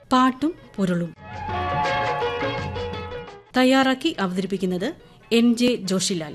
പാട്ടും പൊരുളും തയ്യാറാക്കി അവതരിപ്പിക്കുന്നത് എൻ ജെ ജോഷിലാൽ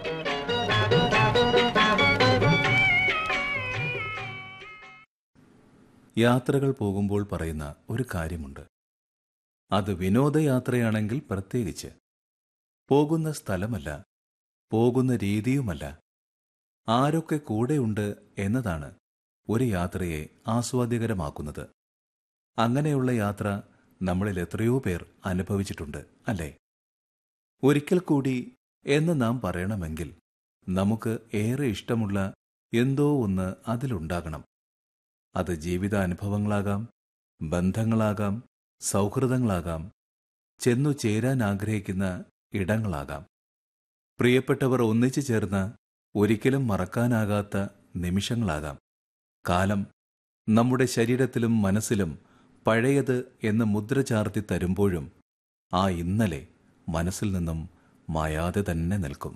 യാത്രകൾ പോകുമ്പോൾ പറയുന്ന ഒരു കാര്യമുണ്ട് അത് വിനോദയാത്രയാണെങ്കിൽ പ്രത്യേകിച്ച് പോകുന്ന സ്ഥലമല്ല പോകുന്ന രീതിയുമല്ല ആരൊക്കെ കൂടെയുണ്ട് എന്നതാണ് ഒരു യാത്രയെ ആസ്വാദ്യകരമാക്കുന്നത് അങ്ങനെയുള്ള യാത്ര നമ്മളിൽ എത്രയോ പേർ അനുഭവിച്ചിട്ടുണ്ട് അല്ലേ ഒരിക്കൽ കൂടി എന്ന് നാം പറയണമെങ്കിൽ നമുക്ക് ഏറെ ഇഷ്ടമുള്ള എന്തോ ഒന്ന് അതിലുണ്ടാകണം അത് ജീവിതാനുഭവങ്ങളാകാം ബന്ധങ്ങളാകാം സൗഹൃദങ്ങളാകാം ചെന്നു ചേരാൻ ആഗ്രഹിക്കുന്ന ഇടങ്ങളാകാം പ്രിയപ്പെട്ടവർ ഒന്നിച്ചു ചേർന്ന് ഒരിക്കലും മറക്കാനാകാത്ത നിമിഷങ്ങളാകാം കാലം നമ്മുടെ ശരീരത്തിലും മനസ്സിലും പഴയത് എന്ന് മുദ്ര ചാർത്തി തരുമ്പോഴും ആ ഇന്നലെ മനസ്സിൽ നിന്നും മായാതെ തന്നെ നിൽക്കും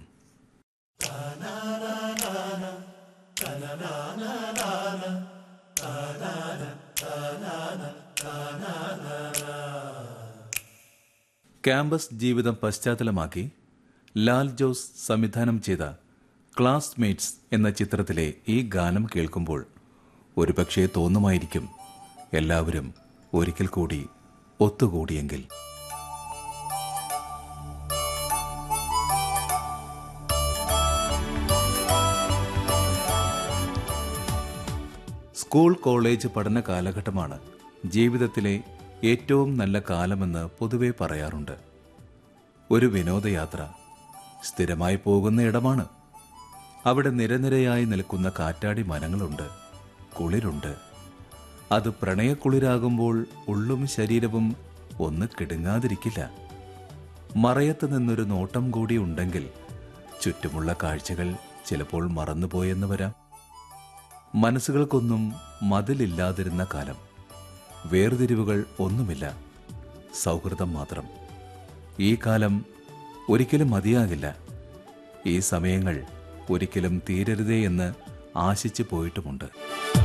ക്യാമ്പസ് ജീവിതം പശ്ചാത്തലമാക്കി ലാൽ ജോസ് സംവിധാനം ചെയ്ത ക്ലാസ്മേറ്റ്സ് എന്ന ചിത്രത്തിലെ ഈ ഗാനം കേൾക്കുമ്പോൾ ഒരുപക്ഷേ തോന്നുമായിരിക്കും എല്ലാവരും ഒരിക്കൽ കൂടി ഒത്തുകൂടിയെങ്കിൽ സ്കൂൾ കോളേജ് പഠന കാലഘട്ടമാണ് ജീവിതത്തിലെ ഏറ്റവും നല്ല കാലമെന്ന് പൊതുവെ പറയാറുണ്ട് ഒരു വിനോദയാത്ര സ്ഥിരമായി പോകുന്ന ഇടമാണ് അവിടെ നിരനിരയായി നിൽക്കുന്ന കാറ്റാടി മരങ്ങളുണ്ട് കുളിരുണ്ട് അത് പ്രണയക്കുളിരാകുമ്പോൾ ഉള്ളും ശരീരവും ഒന്ന് കിടുങ്ങാതിരിക്കില്ല മറയത്ത് നിന്നൊരു നോട്ടം കൂടി ഉണ്ടെങ്കിൽ ചുറ്റുമുള്ള കാഴ്ചകൾ ചിലപ്പോൾ മറന്നുപോയെന്ന് വരാം മനസ്സുകൾക്കൊന്നും മതിലില്ലാതിരുന്ന കാലം വേർതിരിവുകൾ ഒന്നുമില്ല സൗഹൃദം മാത്രം ഈ കാലം ഒരിക്കലും മതിയാകില്ല ഈ സമയങ്ങൾ ഒരിക്കലും തീരരുതേ എന്ന് ആശിച്ചു പോയിട്ടുമുണ്ട്